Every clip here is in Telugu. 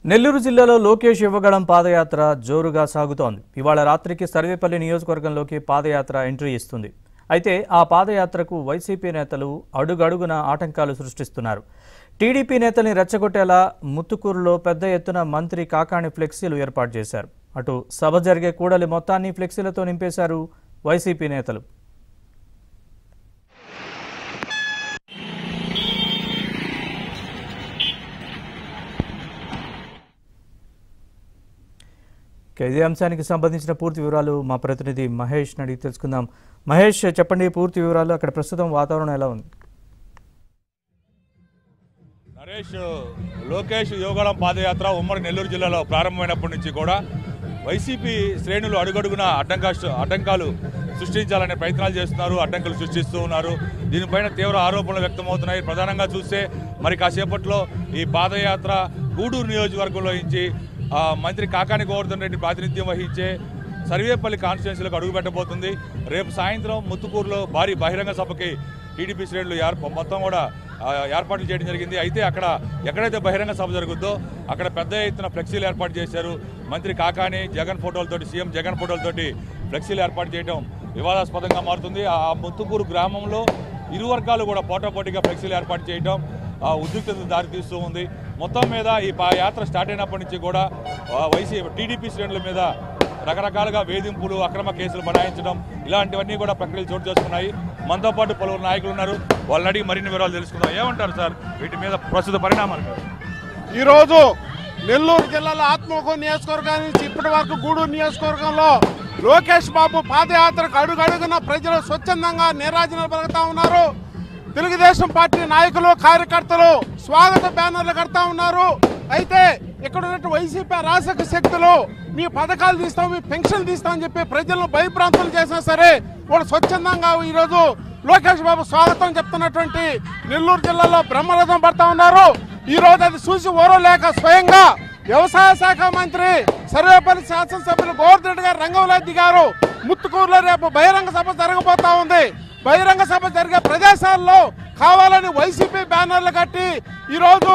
నెల్లూరు జిల్లాలో లోకేష్ యువగళం పాదయాత్ర జోరుగా సాగుతోంది ఇవాళ రాత్రికి సర్వేపల్లి నియోజకవర్గంలోకి పాదయాత్ర ఎంట్రీ ఇస్తుంది అయితే ఆ పాదయాత్రకు వైసీపీ నేతలు అడుగడుగున ఆటంకాలు సృష్టిస్తున్నారు టీడీపీ నేతల్ని రెచ్చగొట్టేలా ముత్తుకూరులో పెద్ద ఎత్తున మంత్రి కాకాణి ఫ్లెక్సీలు ఏర్పాటు చేశారు అటు సభ జరిగే కూడలి మొత్తాన్ని ఫ్లెక్సీలతో నింపేశారు వైసీపీ నేతలు ఇక ఇదే అంశానికి సంబంధించిన పూర్తి వివరాలు మా ప్రతినిధి మహేష్ అడిగి తెలుసుకుందాం మహేష్ చెప్పండి పూర్తి వివరాలు అక్కడ ప్రస్తుతం వాతావరణం ఎలా ఉంది నరేష్ లోకేష్ యోగాళం పాదయాత్ర ఉమ్మడి నెల్లూరు జిల్లాలో ప్రారంభమైనప్పటి నుంచి కూడా వైసీపీ శ్రేణులు అడుగడుగున అడ్డంకా అడ్డంకాలు సృష్టించాలనే ప్రయత్నాలు చేస్తున్నారు అడ్డంకులు సృష్టిస్తూ ఉన్నారు దీనిపైన తీవ్ర ఆరోపణలు వ్యక్తమవుతున్నాయి ప్రధానంగా చూస్తే మరి కాసేపట్లో ఈ పాదయాత్ర గూడూరు నియోజకవర్గంలో నుంచి ఆ, మంత్రి కాకాని గోవర్ధన్ రెడ్డి ప్రాతినిధ్యం వహించే సర్వేపల్లి కాన్స్టిట్యున్సీలకు అడుగు పెట్టబోతుంది రేపు సాయంత్రం ముత్తుకూరులో భారీ బహిరంగ సభకి టీడీపీ శ్రేణులు ఏర్ప మొత్తం కూడా ఆ, ఏర్పాట్లు చేయడం జరిగింది అయితే అక్కడ ఎక్కడైతే బహిరంగ సభ జరుగుద్దో అక్కడ పెద్ద ఎత్తున ఫ్లెక్సీలు ఏర్పాటు చేశారు మంత్రి కాకాని జగన్ ఫోటోలతోటి సీఎం జగన్ ఫోటోలతోటి ఫ్లెక్సీలు ఏర్పాటు చేయడం వివాదాస్పదంగా మారుతుంది ఆ ముత్తుకూరు గ్రామంలో ఇరు వర్గాలు కూడా పోటాపోటీగా ఫ్లెక్సీలు ఏర్పాటు చేయడం ఆ, ఉద్రిక్తత దారితీస్తూ ఉంది మొత్తం మీద ఈ పా- యాత్ర స్టార్ట్ అయినప్పటి నుంచి కూడా ఆ, వైసీ టీడీపీ శ్రేణుల మీద రకరకాలుగా వేధింపులు అక్రమ కేసులు బనాయించడం ఇలాంటివన్నీ కూడా ప్రక్రియలు చోటు చేసుకున్నాయి మనతో పాటు పలువురు నాయకులు ఉన్నారు వాళ్ళని అడిగి మరిన్ని వివరాలు తెలుసుకుందాం ఏమంటారు సార్ వీటి మీద ప్రస్తుత పరిణామాలు ఈరోజు నెల్లూరు జిల్లాలో ఆత్మకూరు నియోజకవర్గం నుంచి ఇప్పటి వరకు గూడూరు నియోజకవర్గంలో లోకేష్ బాబు పాదయాత్రకు అడుగడుగున ప్రజలు స్వచ్ఛందంగా నీరాజనలు పలుకుతా ఉన్నారు తెలుగుదేశం పార్టీ నాయకులు కార్యకర్తలు స్వాగత బ్యానర్లు కడతా ఉన్నారు అయితే ఇక్కడ ఉన్నట్టు వైసీపీ రాసక శక్తులు మీ పథకాలు తీస్తాం మీ పెన్షన్ తీస్తాం అని చెప్పి ప్రజలను భయభ్రాంతులు చేసినా సరే వాళ్ళు స్వచ్ఛందంగా ఈరోజు లోకేష్ బాబు స్వాగతం చెప్తున్నటువంటి నెల్లూరు జిల్లాలో బ్రహ్మరథం పడతా ఉన్నారు ఈ రోజు అది చూసి ఓరలేక స్వయంగా వ్యవసాయ శాఖ మంత్రి సర్వేపల్లి శాసనసభ్యులు గోవర్ధన్ రెడ్డి గారు రంగంలో దిగారు ముత్తుకూరులో రేపు బహిరంగ సభ జరగబోతా ఉంది బహిరంగ సభ జరిగే ప్రదేశాల్లో కావాలని వైసీపీ బ్యానర్లు కట్టి ఈరోజు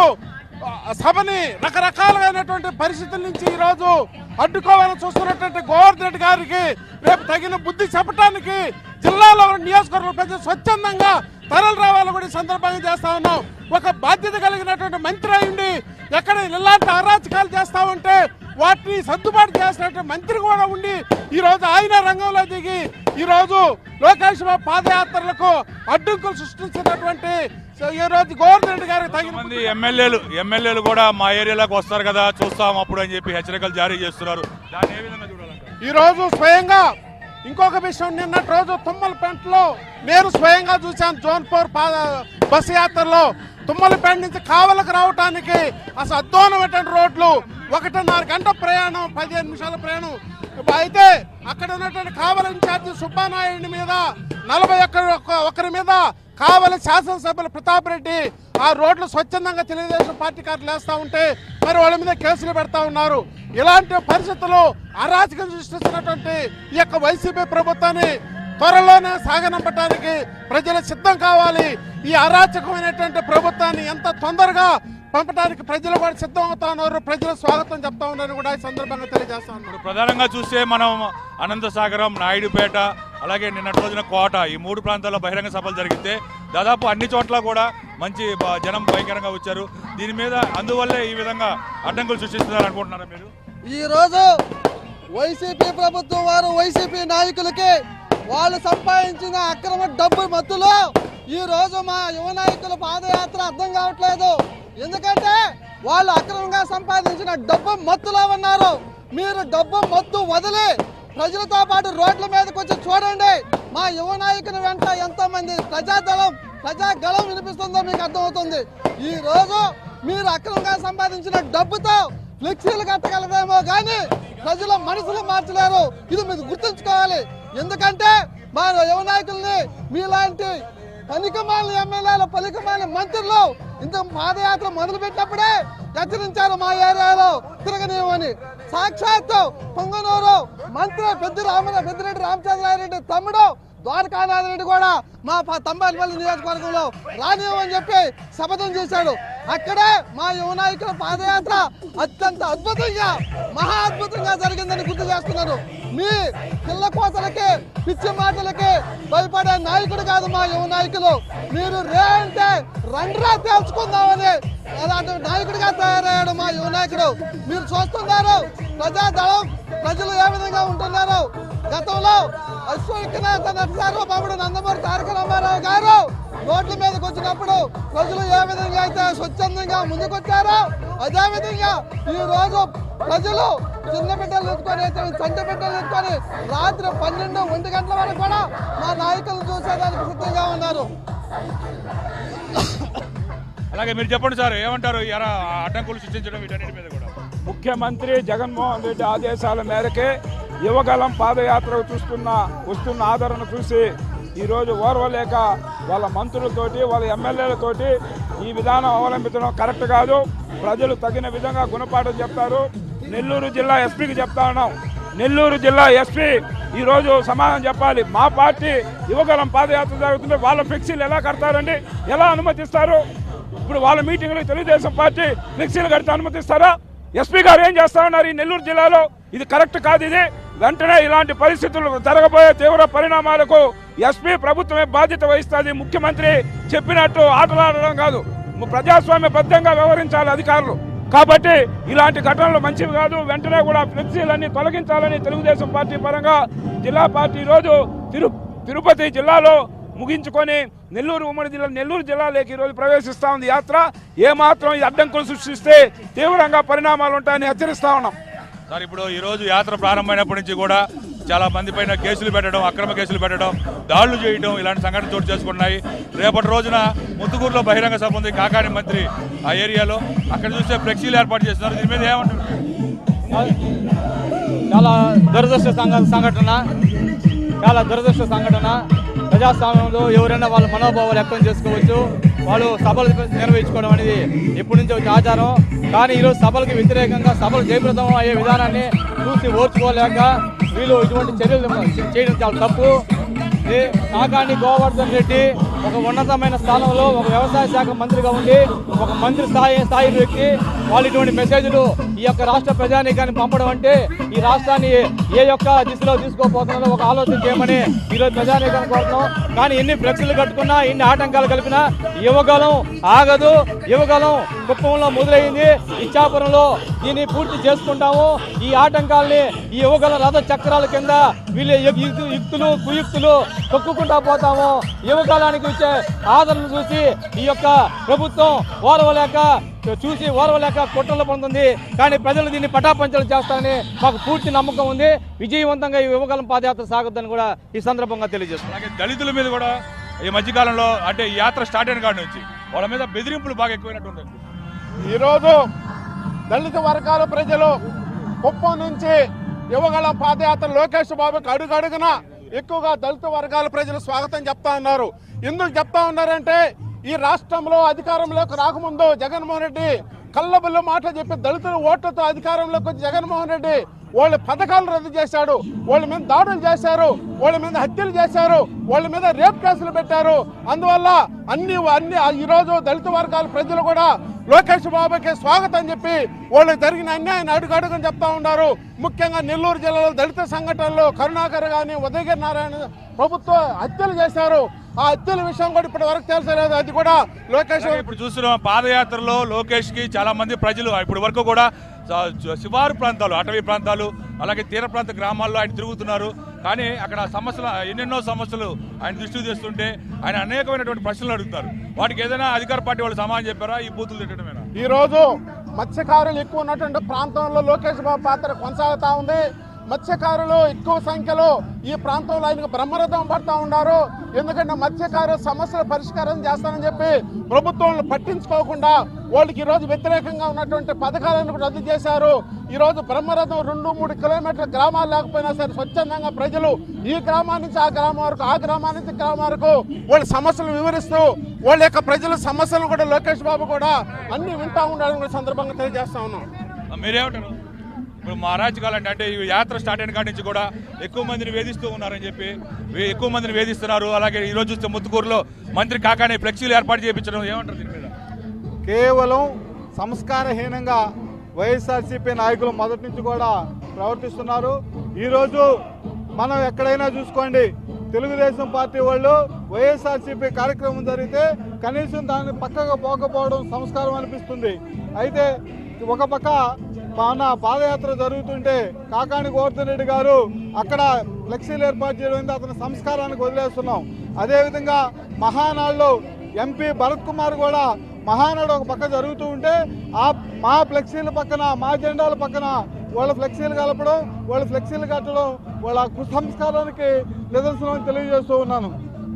ఆ సభని రకరకాలైనటువంటి పరిస్థితుల నుంచి ఈ రోజు అడ్డుకోవాలని చూస్తున్నటువంటి గోవర్ధన్ రెడ్డి గారికి రేపు తగిన బుద్ధి చెప్పడానికి జిల్లాలో ఉన్న నియోజకవర్గ ప్రజలు స్వచ్ఛందంగా తరలి రావాలని కూడా ఈ సందర్భంగా చేస్తా ఉన్నాం ఒక బాధ్యత కలిగినటువంటి మంత్రి అయింది ఎక్కడ ఇలాంటి అరాచకాలు చేస్తా ఉంటే వాటిని సర్దుబాటు చేసినటువంటి మంత్రి కూడా ఉండి ఈ రోజు ఆయన రంగంలో దిగి ఈ రోజు లోకేష్ బాబు పాదయాత్రలకు అడ్డంకులు సృష్టించినటువంటి ఈ రోజు గోవర్ధన్ రెడ్డి గారికి తగిన మంది ఎమ్మెల్యేలు ఎమ్మెల్యేలు కూడా మా ఏరియాలోకి వస్తారు కదా చూస్తాం అప్పుడు అని చెప్పి హెచ్చరికలు జారీ చేస్తున్నారు దాన్ని ఏ విధంగా చూడాలంటారు ఈ రోజు స్వయంగా ఇంకొక విషయం నిన్నటి రోజు తుమ్మలపేటలో నేను స్వయంగా చూశాను జోన్పూర్ పా- బస్సు యాత్రలో తుమ్మలపేట నుంచి కావలకు రావటానికి అసలు అధ్వానమైనటువంటి రోడ్లు ఒకటిన్నర గంట ప్రయాణం పదిహేను నిమిషాల ప్రయాణం అయితే అక్కడ ఉన్నటువంటి కావల ఇన్ఛార్జి సుబ్బానాయుడి మీద నలభై ఒక్క ఒకరి మీద కావలి శాసనసభ్యులు ప్రతాప్ రెడ్డి ఆ రోడ్లు స్వచ్ఛందంగా తెలుగుదేశం పార్టీ కార్లు వేస్తా ఉంటే మరి వాళ్ళ మీద కేసులు పెడతా ఉన్నారు ఇలాంటి పరిస్థితులు అరాచకం సృష్టిస్తున్నటువంటి ఈ యొక్క వైసీపీ ప్రభుత్వాన్ని త్వరలోనే సాగనంపడానికి ప్రజలు సిద్ధం కావాలి ఈ అరాచకమైనటువంటి ప్రభుత్వాన్ని ఎంత తొందరగా పంపడానికి ప్రజలు కూడా సిద్ధం అవుతా ఉన్నారు ప్రజలు స్వాగతం చెప్తా ఉన్నారని కూడా ఈ సందర్భంగా తెలియజేస్తా ఉన్నారు ప్రధానంగా చూస్తే మనం అనంతసాగరం నాయుడుపేట అలాగే నిన్నటి రోజున కోట ఈ మూడు ప్రాంతాల్లో బహిరంగ సభలు జరిగితే దాదాపు అన్ని చోట్ల కూడా మంచి బ- జనం భయంకరంగా వచ్చారు దీని మీద అందువల్లే ఈ విధంగా అడ్డంకులు సృష్టిస్తున్నారు అనుకుంటున్నారా మీరు ఈ రోజు వైసీపీ ప్రభుత్వం వారు వైసీపీ నాయకులకి వాళ్ళు సంపాదించిన అక్రమ డబ్బు మత్తులో ఈ రోజు మా యువ నాయకుల పాదయాత్ర అర్థం కావట్లేదు ఎందుకంటే వాళ్ళు అక్రమంగా సంపాదించిన డబ్బు మత్తులో ఉన్నారు మీరు డబ్బు మత్తు వదిలి ప్రజలతో పాటు రోడ్ల మీదకి వచ్చి చూడండి మా యువ నాయకుని వెంట ఎంతో మంది ప్రజాదళం ప్రజాగళం వినిపిస్తుందో మీకు అర్థమవుతుంది ఈ రోజు మీరు అక్రమంగా సంపాదించిన డబ్బుతో ఫ్లెక్సీలు కట్టగలరేమో కానీ ప్రజల మనసులు మార్చలేరు ఇది మీరు గుర్తుంచుకోవాలి ఎందుకంటే మా యువ నాయకుల్ని మీలాంటి పనికమాలిన ఎమ్మెల్యేలు పలికమాలిన మంత్రులు ఇంత పాదయాత్ర మొదలు పెట్టినప్పుడే హెచ్చరించారు మా ఏరియాలో తిరగనివ్వని సాక్షాత్తు పొంగనూరు మంత్రి పెద్ద రామ పెద్దిరెడ్డి రామచంద్రారెడ్డి తమ్ముడు ద్వారకానాథ్ రెడ్డి కూడా మా ప- తంబాలపల్లి నియోజకవర్గంలో రానివ్వమని చెప్పి శపథం చేశాడు అక్కడే మా యువ నాయకుల పాదయాత్ర అత్యంత అద్భుతంగా మహా అద్భుతంగా జరిగిందని గుర్తు చేస్తున్నాను మీ పిల్ల కోతలకి పిచ్చి మాటలకి భయపడే నాయకుడు కాదు మా యువ నాయకులు మీరు రే అంటే రండ్రా తేల్చుకుందామని అలాంటి నాయకుడిగా తయారయ్యాడు మా యువ నాయకుడు మీరు చూస్తున్నారు ప్రజాదళం ప్రజలు ఏ విధంగా ఉంటున్నారు గతంలో అశ్వనాథ నరసారు బాబుడు నందమూరి తారక రామారావు గారు రోడ్ల మీదకి వచ్చినప్పుడు ప్రజలు ఏ విధంగా అయితే స్వచ్ఛందంగా ముందుకొచ్చారో అదే విధంగా ఈ రోజు ప్రజలు చిన్న బిడ్డలు ఎత్తుకొని చంటి బిడ్డలు ఎత్తుకొని రాత్రి పన్నెండు ఒంటి గంటల వరకు కూడా మా నాయకులను చూసేదానికి సిద్ధంగా ఉన్నారు అలాగే మీరు చెప్పండి సార్ ఏమంటారు ఈ ఎరా అడ్డంకులు సృష్టించడం వీటన్నిటి మీద కూడా ముఖ్యమంత్రి జగన్మోహన్ రెడ్డి ఆదేశాల మేరకే యువగలం పాదయాత్రకు చూస్తున్న వస్తున్న ఆదరణ చూసి ఈరోజు ఓర్వలేక వాళ్ళ మంత్రులతోటి వాళ్ళ ఎమ్మెల్యేలతోటి ఈ విధానం అవలంబించడం కరెక్ట్ కాదు ప్రజలు తగిన విధంగా గుణపాఠం చెప్తారు నెల్లూరు జిల్లా ఎస్పీకి చెప్తా ఉన్నాం నెల్లూరు జిల్లా ఎస్పీ ఈరోజు సమాధానం చెప్పాలి మా పార్టీ యువగలం పాదయాత్ర జరుగుతుంటే వాళ్ళ ఫ్లెక్సీలు ఎలా కడతారండి ఎలా అనుమతిస్తారు ఇప్పుడు వాళ్ళ మీటింగ్లో తెలుగుదేశం పార్టీ ఫ్లెక్సీలు కడితే అనుమతిస్తారా ఎస్పీ గారు ఏం చేస్తా ఉన్నారు ఈ నెల్లూరు జిల్లాలో ఇది కరెక్ట్ కాదు ఇది వెంటనే ఇలాంటి పరిస్థితులు జరగబోయే తీవ్ర పరిణామాలకు ఎస్పీ ప్రభుత్వమే బాధ్యత వహిస్తుంది ముఖ్యమంత్రి చెప్పినట్టు ఆటలాడడం కాదు ప్రజాస్వామ్యబద్ధంగా వ్యవహరించాలి అధికారులు కాబట్టి ఇలాంటి ఘటనలు మంచివి కాదు వెంటనే కూడా ఫ్లెక్సీలన్నీ తొలగించాలని తెలుగుదేశం పార్టీ పరంగా జిల్లా పార్టీ ఈరోజు తిరు తిరుపతి జిల్లాలో ముగించుకొని నెల్లూరు ఉమ్మడి జిల్లా నెల్లూరు జిల్లాలోకి ఈరోజు ప్రవేశిస్తా ఉంది యాత్ర ఏమాత్రం ఈ అడ్డంకులు సృష్టిస్తే తీవ్రంగా పరిణామాలు ఉంటాయని హెచ్చరిస్తా ఉన్నాం సార్ ఇప్పుడు ఈ రోజు యాత్ర ప్రారంభమైనప్పటి నుంచి కూడా చాలా మంది పైన కేసులు పెట్టడం అక్రమ కేసులు పెట్టడం దాడులు చేయడం ఇలాంటి సంఘటనలు చోటు చేసుకున్నాయి రేపటి రోజున ముత్తుకూరులో బహిరంగ సభ ఉంది కాకాని మంత్రి ఆ ఏరియాలో అక్కడ చూస్తే ఫ్లెక్సీలు ఏర్పాటు చేస్తున్నారు దీని మీద ఏమంటారు చాలా దురదృష్ట సంఘ- సంఘటన చాలా దురదృష్ట సంఘటన ప్రజాస్వామ్యంలో ఎవరైనా వాళ్ళ మనోభావాలు వ్యక్తం చేసుకోవచ్చు వాళ్ళు సభలు నిర్వహించుకోవడం అనేది ఎప్పటి నుంచో వచ్చే ఆచారం కానీ ఈరోజు సభలకు వ్యతిరేకంగా సభలు జయప్రదం అయ్యే విధానాన్ని చూసి ఓర్చుకోలేక వీళ్ళు ఇటువంటి చర్యలు చేయడం చాలా తప్పు ఇది నాగాని గోవర్ధన్ రెడ్డి ఒక ఉన్నతమైన స్థానంలో ఒక వ్యవసాయ శాఖ మంత్రిగా ఉండి ఒక మంత్రి స్థాయి స్థాయి వ్యక్తి వాళ్ళు ఇటువంటి మెసేజ్లు ఈ యొక్క రాష్ట్ర ప్రజానీకాన్ని పంపడం అంటే ఈ రాష్ట్రాన్ని ఏ యొక్క దిశలో తీసుకోపోతున్నారో ఒక ఆలోచన చేయమని ఈరోజు ప్రజానీకాన్ని కోరుతున్నాం కానీ ఎన్ని ఫ్లెక్సీలు కట్టుకున్నా ఎన్ని ఆటంకాలు కలిపినా యువగలం ఆగదు యువగలం కుప్పంలో మొదలైంది ఇచ్చాపురంలో దీన్ని పూర్తి చేసుకుంటాము ఈ ఆటంకాల్ని ఈ యువగల రథ చక్రాల కింద వీళ్ళు యు- యు- యుక్తులు కుయుక్తులు తొక్కుకుంటా పోతాము యువకాలానికి వచ్చే ఆదరణ చూసి ఈ యొక్క ప్రభుత్వం ఓర్వలేక చూసి ఓర్వలేక కుట్రలు పొందుతుంది కానీ ప్రజలు దీన్ని పటాపంచలు చేస్తారని మాకు పూర్తి నమ్మకం ఉంది విజయవంతంగా ఈ యువకాలం పాదయాత్ర సాగుద్దని కూడా ఈ సందర్భంగా తెలియజేస్తున్నాం అలాగే దళితుల మీద కూడా ఈ మధ్యకాలంలో అంటే ఈ యాత్ర స్టార్ట్ అయిన కాడి నుంచి వాళ్ళ మీద బెదిరింపులు బాగా ఎక్కువైనట్టుంది ఈరోజు దళిత వర్గాల ప్రజలు కుప్పం నుంచి యువగల పాదయాత్ర లోకేష్ బాబుకి అడుగడుగున ఎక్కువగా దళిత వర్గాల ప్రజలు స్వాగతం చెప్తా ఉన్నారు ఎందుకు చెప్తా ఉన్నారంటే ఈ రాష్ట్రంలో అధికారంలోకి రాకముందు జగన్మోహన్ రెడ్డి కళ్ళబుల్ల మాట చెప్పి దళితుల ఓట్లతో అధికారంలోకి వచ్చి జగన్మోహన్ రెడ్డి వాళ్ళ పథకాలు రద్దు చేశాడు వాళ్ళ మీద దాడులు చేశారు వాళ్ళ మీద హత్యలు చేశారు వాళ్ళ మీద రేప్ కేసులు పెట్టారు అందువల్ల అన్ని అన్ని ఈ రోజు దళిత వర్గాల ప్రజలు కూడా లోకేష్ బాబుకి స్వాగతం చెప్పి వాళ్ళకి జరిగిన అన్యాయాన్ని అడుగడుగుని చెప్తా ఉన్నారు ముఖ్యంగా నెల్లూరు జిల్లాలో దళిత సంఘటనలు కరుణాకర్ గాని ఉదయగిరి నారాయణ ప్రభుత్వ హత్యలు చేశారు ఆ హత్యల విషయం కూడా ఇప్పటి వరకు తెలిసలేదు అది కూడా లోకేష్ అలాగే ఇప్పుడు చూస్తున్నాం పాదయాత్రలో లోకేష్ కి చాలా మంది ప్రజలు ఇప్పటి వరకు కూడా స- శివారు ప్రాంతాలు అటవీ ప్రాంతాలు అలాగే తీర ప్రాంత గ్రామాల్లో ఆయన తిరుగుతున్నారు కానీ అక్కడ సమస్యలు ఎన్నెన్నో సమస్యలు ఆయన దృష్టికి తెస్తుంటే ఆయన అనేకమైనటువంటి ప్రశ్నలు అడుగుతారు వాటికి ఏదైనా అధికార పార్టీ వాళ్ళు సమాధానం చెప్పారా ఈ బూతులు తిట్టడమేనా ఈ రోజు మత్స్యకారులు ఎక్కువ ఉన్నటువంటి ప్రాంతంలో లోకేష్ బాబు పాత్ర కొనసాగుతా ఉంది మత్స్యకారులు ఎక్కువ సంఖ్యలో ఈ ప్రాంతంలో ఆయనకు బ్రహ్మరథం పడతా ఉన్నారు ఎందుకంటే మత్స్యకారు సమస్యల పరిష్కారం చేస్తానని చెప్పి ప్రభుత్వం పట్టించుకోకుండా వాళ్ళకి ఈ రోజు వ్యతిరేకంగా ఉన్నటువంటి పథకాలను కూడా రద్దు చేశారు ఈ రోజు బ్రహ్మరథం రెండు మూడు కిలోమీటర్ల గ్రామాలు లేకపోయినా సరే స్వచ్ఛందంగా ప్రజలు ఈ గ్రామం నుంచి ఆ గ్రామం వరకు ఆ గ్రామం నుంచి గ్రామం వరకు వాళ్ళ సమస్యలు వివరిస్తూ వాళ్ళ యొక్క ప్రజల సమస్యలను కూడా లోకేష్ బాబు కూడా అన్ని వింటా ఉండాలని కూడా సందర్భంగా తెలియజేస్తా ఉన్నాం మీరేమంటారు ఇప్పుడు మా అరాచకాలు అంటే అంటే ఈ యాత్ర స్టార్ట్ అయిన కాడి నుంచి కూడా ఎక్కువ మందిని వేధిస్తూ ఉన్నారని చెప్పి వే- ఎక్కువ మందిని వేధిస్తున్నారు అలాగే ఈ రోజు చూస్తే ముత్తుకూరులో మంత్రి కాకాని ఫ్లెక్సీలు ఏర్పాటు చేయించడం ఏమంటారు దీని మీద కేవలం సంస్కారహీనంగా వైఎస్ఆర్సీపీ నాయకులు మొదటి నుంచి కూడా ప్రవర్తిస్తున్నారు ఈరోజు మనం ఎక్కడైనా చూసుకోండి తెలుగుదేశం పార్టీ వాళ్ళు వైఎస్ఆర్సీపీ కార్యక్రమం జరిగితే కనీసం దాన్ని పక్కగా పోకపోవడం సంస్కారం అనిపిస్తుంది అయితే ఒక పక్క మన పాదయాత్ర జరుగుతుంటే కాకాని గోవర్ధన్ రెడ్డి గారు అక్కడ ఫ్లెక్సీలు ఏర్పాటు చేయడం అతని సంస్కారానికి వదిలేస్తున్నాం అదేవిధంగా మహానాడులో ఎంపీ భరత్ కుమార్ కూడా మహానాడు ఒక పక్క జరుగుతూ ఉంటే ఆ మా ఫ్లెక్సీల పక్కన మా జెండాల పక్కన వాళ్ళ ఫ్లెక్సీలు కలపడం వాళ్ళ ఫ్లెక్సీలు కట్టడం వాళ్ళ కుసంస్కారానికి నిదర్శనం అని తెలియజేస్తూ ఉన్నాను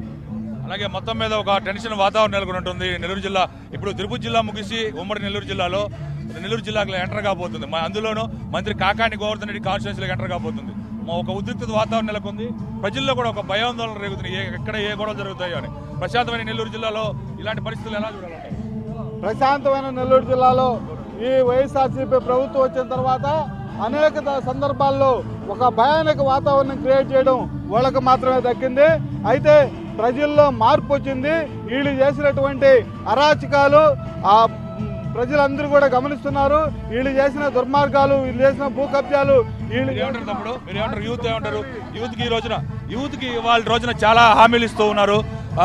అలాగే మొత్తం మీద ఒక టెన్షన్ వాతావరణం నెలకొని ఉంటుంది నెల్లూరు జిల్లా ఇప్పుడు తిరుపతి జిల్లా ముగిసి ఉమ్మడి నెల్లూరు జిల్లాలో నెల్లూరు జిల్లాకు ఎంటర్ కాబోతుంది మా అందులోనూ మంత్రి కాకాని గోవర్ధన్ రెడ్డి కాన్స్టిట్యూన్సీలకు ఎంటర్ కాబోతుంది మా ఒక ఉద్రిక్తత వాతావరణం నెలకొంది ప్రజల్లో కూడా ఒక భయాందోళన రేగుతుంది ఏ ఎక్కడ ఏ గొడవలు జరుగుతాయో అని ప్రశాంతమైన నెల్లూరు జిల్లాలో ఇలాంటి పరిస్థితులు ఎలా చూడాలంటారు ప్రశాంతమైన నెల్లూరు జిల్లాలో ఈ వైఎస్ఆర్సీపీ ప్రభుత్వం వచ్చిన తర్వాత అనేక ద- సందర్భాల్లో ఒక భయానక వాతావరణం క్రియేట్ చేయడం వాళ్ళకు మాత్రమే దక్కింది అయితే ప్రజల్లో మార్పు వచ్చింది వీళ్ళు చేసినటువంటి అరాచకాలు ఆ మ్, ప్రజలందరూ కూడా గమనిస్తున్నారు వీళ్ళు చేసిన దుర్మార్గాలు వీళ్ళు చేసిన భూ కబ్జాలు వీళ్ళు మీరు ఏమంటారు తమ్ముడు మీరు ఏమంటారు యూత్ ఏమంటారు యూత్ కి ఈ రోజున యూత్ కి వాళ్ళ రోజున చాలా హామీలు ఇస్తూ ఉన్నారు ఆ,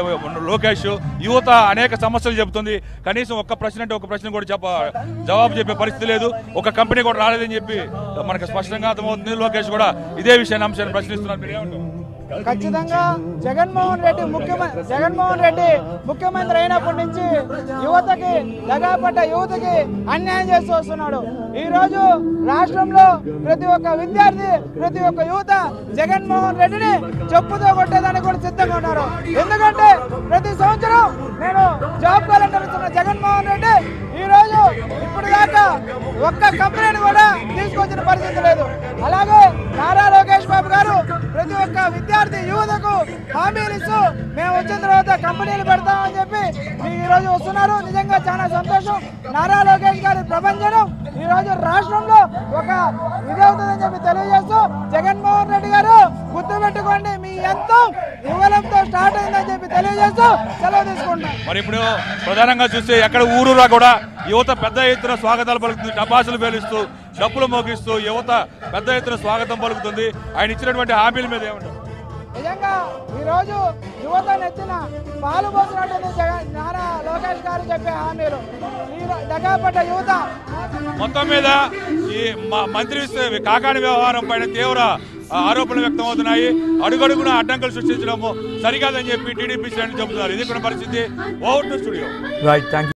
లోకేష్ యువత అనేక సమస్యలు చెబుతుంది కనీసం ఒక్క ప్రశ్న అంటే ఒక ప్రశ్న కూడా చెప్ప జవాబు చెప్పే పరిస్థితి లేదు ఒక కంపెనీ కూడా రాలేదని చెప్పి మనకు స్పష్టంగా అర్థమవుతుంది లోకేష్ కూడా ఇదే విషయాన్ని అంశాన్ని ప్రశ్నిస్తున్నారు మీరు ఏమంటారు ఖచ్చితంగా జగన్మోహన్ రెడ్డి ముఖ్యమంత్రి జగన్మోహన్ రెడ్డి ముఖ్యమంత్రి అయినప్పటి నుంచి యువతకి దగాపడ్డ యువతకి అన్యాయం చేస్తూ వస్తున్నాడు ఈ రోజు రాష్ట్రంలో ప్రతి ఒక్క విద్యార్థి ప్రతి ఒక్క యువత జగన్మోహన్ రెడ్డిని చెప్పుతో కొట్టేదానికి కూడా సిద్ధంగా ఉన్నారు ఎందుకంటే ప్రతి సంవత్సరం నేను జాబ్ క్యాలెండర్ ఇస్తున్న జగన్మోహన్ రెడ్డి ఈ రోజు ఇప్పుడు దాకా ఒక్క కంపెనీని కూడా తీసుకొచ్చిన పరిస్థితి లేదు అలాగే నారా లోకేష్ బాబు గారు ప్రతి ఒక్క విద్యార్థి యువతకు హామీలు ఇస్తూ మేము వచ్చిన తర్వాత కంపెనీలు పెడతామని చెప్పి మీ ఈ రోజు వస్తున్నారు నిజంగా చాలా సంతోషం నారా లోకేష్ గారి ప్రపంచం ఈ రోజు రాష్ట్రంలో ఒక ఇది అవుతుందని చెప్పి తెలియజేస్తూ జగన్మోహన్ రెడ్డి గారు గుర్తుపెట్టుకోండి మీ ఎంతో యువలంతో స్టార్ట్ అయిందని చెప్పి తెలియజేస్తూ సెలవు తీసుకుంటాం మరి ఇప్పుడు ప్రధానంగా చూస్తే ఎక్కడ ఊరూరా కూడా యువత పెద్ద ఎత్తున స్వాగతాలు పలుకుతుంది టపాసులు పేలుస్తూ డప్పులు మోగిస్తూ యువత పెద్ద ఎత్తున స్వాగతం పలుకుతుంది ఆయన ఇచ్చినటువంటి హామీల మీద ఏమంటారు నిజంగా ఈ రోజు యువత నెత్తిన పాలు పోసినట్టుంది జగన్ నారా లోకేష్ గారు చెప్పే హామీలు ఈ రో- దగాపడ్డ యువత మొత్తం మీద ఈ మ- మంత్రి స- కాకాని వ్యవహారం పైన తీవ్ర ఆ, ఆరోపణలు వ్యక్తం అవుతున్నాయి అడుగడుగున అడ్డంకులు సృష్టించడము సరికాదని చెప్పి టీడీపీ శ్రేణులు చెబుతున్నారు ఇది కూడా పరిస్థితి over to studio right thank